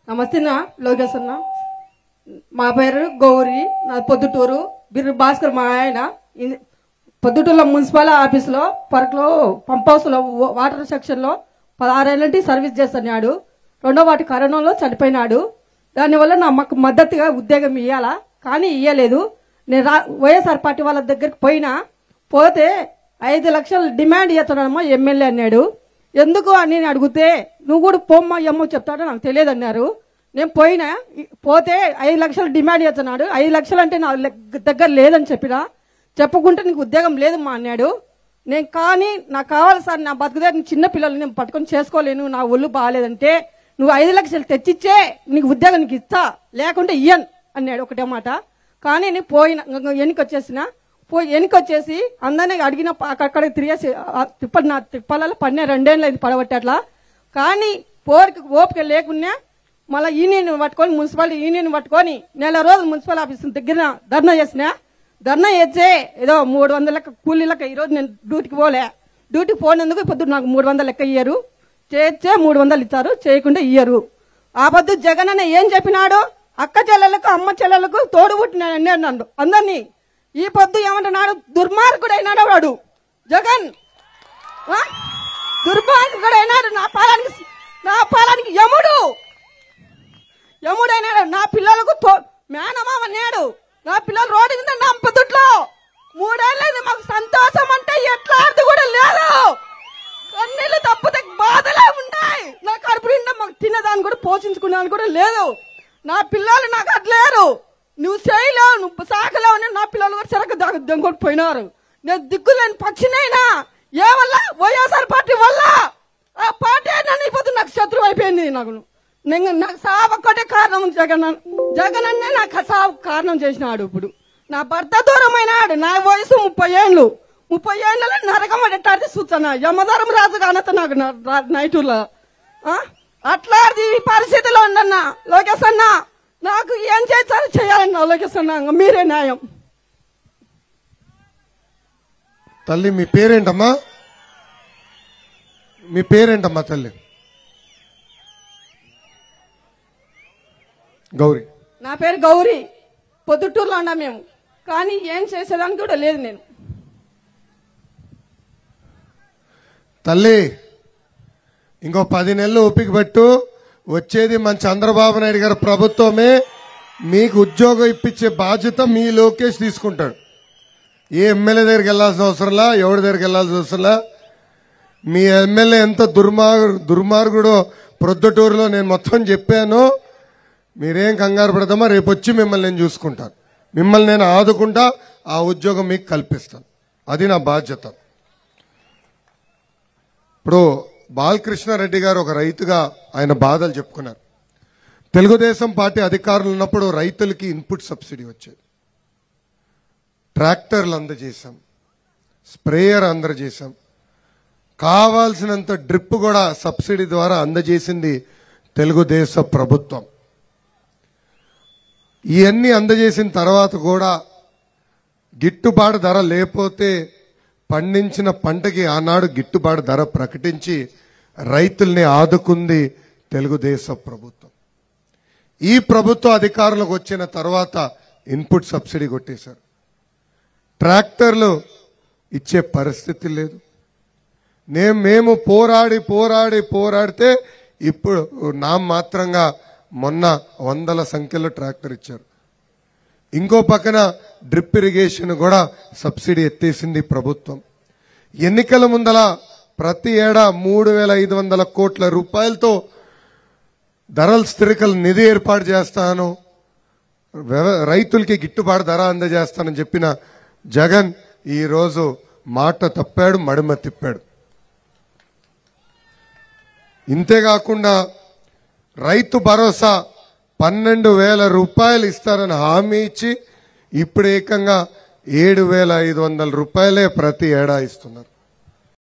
నమస్తే నా లోకేష్ అన్న మా పేరు గౌరి నా పొద్దుటూరు బిర్రు భాస్కర్ మా ఆయన ఇన్- పొద్దుటూరులో మున్సిపల్ ఆఫీసులో పరకలో పంప్ హౌస్లో వా- వాటర్ సెక్షన్లో పదహారేళ్ళంటి సర్వీస్ చేస్తున్నాడు రెండో వాటి కరోనాలో చనిపోయినాడు దానివల్ల నా మాకు మద్దతుగా ఉద్యోగం ఇవ్వాలా కానీ ఇయ్యలేదు నేను రా వైఎస్ఆర్ పార్టీ వాళ్ళ దగ్గరికి పోయినా పోతే ఐదు లక్షలు డిమాండ్ చేస్తున్నాడమ్మా ఎమ్మెల్యే అన్నాడు ఎందుకు అని నేను అడిగితే నువ్వు కూడా పోమ్మా ఏమో చెప్తాడో నాకు తెలియదు అన్నారు నేను పోయినా ఈ- పోతే ఐదు లక్షలు డిమాండ్ చేస్తున్నాడు ఐదు లక్షలు అంటే నా లెగ్- దగ్గర లేదని చెప్పినా చెప్పకుంటే నీకు ఉద్యోగం లేదమ్మా అన్నాడు నేను కానీ నాకు కావాలి సార్ నా బతుకుదే చిన్న పిల్లలు నేను పట్టుకొని చేసుకోలేను నా ఒళ్ళు బాగాలేదంటే నువ్వు ఐదు లక్షలు తెచ్చిచ్చే నీకు ఉద్యోగం నీకు ఇస్తా లేకుంటే ఇయ్యను అన్నాడు ఒకటే మాట కానీ నేను పోయిన వెనక్కి వచ్చేసిన పోయి వెనక్కి వచ్చేసి అందరినీ అడిగిన అక్కడ తిరిగేసి ఆ తిప్ప నా తిప్పాలలో పన్నే రెండేళ్ళు అయింది పడబట్టి అట్లా కానీ పోరికి ఓపిక లేకున్నా మళ్ళీ యూనియన్ పట్టుకొని మున్సిపాలిటీ యూనియన్ పట్టుకొని నెల రోజులు మున్సిపల్ ఆఫీస్ దగ్గర ధర్నా చేసిన ధర్నా చేస్తే ఏదో మూడు వందల లెక్క కూలీ లెక్క ఈరోజు నేను డ్యూటీకి పోలే డ్యూటీకి పోయినందుకు ఇప్పుడు నాకు మూడు వందల లెక్క ఇయ్యరు చేస్తే మూడు వందలు ఇచ్చారు చేయకుండా ఇయ్యరు ఆ పొద్దు జగన్ అన్న ఏం చెప్పినాడు అక్క చెల్లెలకు అమ్మ చెల్లెలకు తోడు పుట్టినాడని అన్నాడు అందరినీ ఈ పొద్దు ఏమంటున్నాడు దుర్మార్గుడు అయినాడు వాడు జగన్ ఆ? దుర్మార్గుడు అయినాడు నా పాలానికి నా పాలానికి యముడు యముడైనాడు నా పిల్లలకు తో- మేనమామ అన్నాడు నా పిల్లలు రోడ్డు మీద నంపదుట్లో మూడేళ్ళది మాకు సంతోషం అంటే ఎట్లాంటి కూడా లేదు కన్నీళ్ళు తప్పితే బాధలే ఉన్నాయి నా కడుపు నిండా మాకు తినేదాన్ని కూడా పోషించుకునేదాన్ని కూడా లేదు నా పిల్లలు నాకు అట్లేరు నువ్వు చేయలేవు నువ్వు సాకలేవు అని నా పిల్లలు కూడా చెరక దెంగొట్టి పోయినారు నేను దిక్కులేని పక్షినైనా ఏ వల్ల వైఎస్ఆర్ పార్టీ వల్ల ఆ పార్టీ నన్ను ఇప్పుడు నాకు శత్రువు అయిపోయింది నాకు నేను నాకు సావు ఒక్కటే కారణం జగన్ అన్న- జగన్ అన్నే నాకు సావు కారణం చేసినాడు ఇప్పుడు నా భర్త దూరమైనాడు నా వయసు ముప్పై ఏళ్ళు ముప్పై ఏళ్ళలో నరకం ఎట్టాడితే చూస్తున్నా యమధరం రాజు కానత నాకు న- రా- నైటులో ఆ? అట్లాంటి ఈ పరిస్థితిలో ఉండన్నా లోకేష్ అన్న నాకు ఏం చేస్తారో చేయాలన్నా లోకేష్ అన్న ఇంక మీరే న్యాయం తల్లి మీ పేరేంటమ్మా మీ పేరేంటమ్మా తల్లి గౌరీ నా పేరు గౌరీ పొద్దుటూరులో ఉన్నా మేము కానీ ఏం చేసేదానికి కూడా లేదు నేను తల్లి ఇంకో పది నెలలు ఓపిక పట్టు వచ్చేది మన చంద్రబాబు నాయుడు గారి ప్రభుత్వమే మీకు ఉద్యోగం ఇప్పించే బాధ్యత మీ లోకేష్ తీసుకుంటాడు ఏ ఎమ్మెల్యే దగ్గరికి వెళ్ళాల్సిన అవసరంలా ఎవరి దగ్గరికి వెళ్ళాల్సిన అవసరంలా మీ ఎమ్మెల్యే ఎంత దుర్మార్ దుర్మార్గుడో ప్రొద్దుటూరులో నేను మొత్తం చెప్పాను మీరేం కంగారు పడదామా రేపు వచ్చి మిమ్మల్ని నేను చూసుకుంటాను మిమ్మల్ని నేను ఆదుకుంటా ఆ ఉద్యోగం మీకు కల్పిస్తాను అది నా బాధ్యత ఇప్పుడు బాలకృష్ణారెడ్డి గారు ఒక రైతుగా ఆయన బాధలు చెప్పుకున్నారు తెలుగుదేశం పార్టీ అధికారులు ఉన్నప్పుడు రైతులకి ఇన్పుట్ సబ్సిడీ వచ్చేది ట్రాక్టర్లు అందజేశాం స్ప్రేయర్ అందజేశాం కావాల్సినంత డ్రిప్ కూడా సబ్సిడీ ద్వారా అందజేసింది తెలుగుదేశ ప్రభుత్వం ఇవన్నీ అందజేసిన తర్వాత కూడా గిట్టుబాటు ధర లేకపోతే పండించిన పంటకి ఆనాడు గిట్టుబాటు ధర ప్రకటించి రైతుల్ని ఆదుకుంది తెలుగుదేశ ప్రభుత్వం ఈ ప్రభుత్వ అధికారులకు వచ్చిన తర్వాత ఇన్పుట్ సబ్సిడీ కొట్టేశారు ట్రాక్టర్లు ఇచ్చే పరిస్థితి లేదు నేను మేము పోరాడి పోరాడి పోరాడితే ఇప్పుడు నా మాత్రంగా మొన్న వందల సంఖ్యలో ట్రాక్టర్ ఇచ్చారు ఇంకో పక్కన డ్రిప్ ఇరిగేషన్ కూడా సబ్సిడీ ఎత్తేసింది ప్రభుత్వం ఎన్నికల ముందల ప్రతి ఏడా మూడు వేల ఐదు వందల కోట్ల రూపాయలతో ధరల స్థిరికల నిధి ఏర్పాటు చేస్తాను వ్యవ- రైతులకి గిట్టుబాటు ధర అందజేస్తానని చెప్పిన జగన్ ఈ రోజు మాట తప్పాడు మడిమ తిప్పాడు ఇంతేకాకుండా రైతు భరోసా పన్నెండు వేల రూపాయలు ఇస్తారని హామీ ఇచ్చి ఇప్పుడు ఏకంగా ఏడు వేల ఐదు వందల రూపాయలే ప్రతి ఏడా ఇస్తున్నారు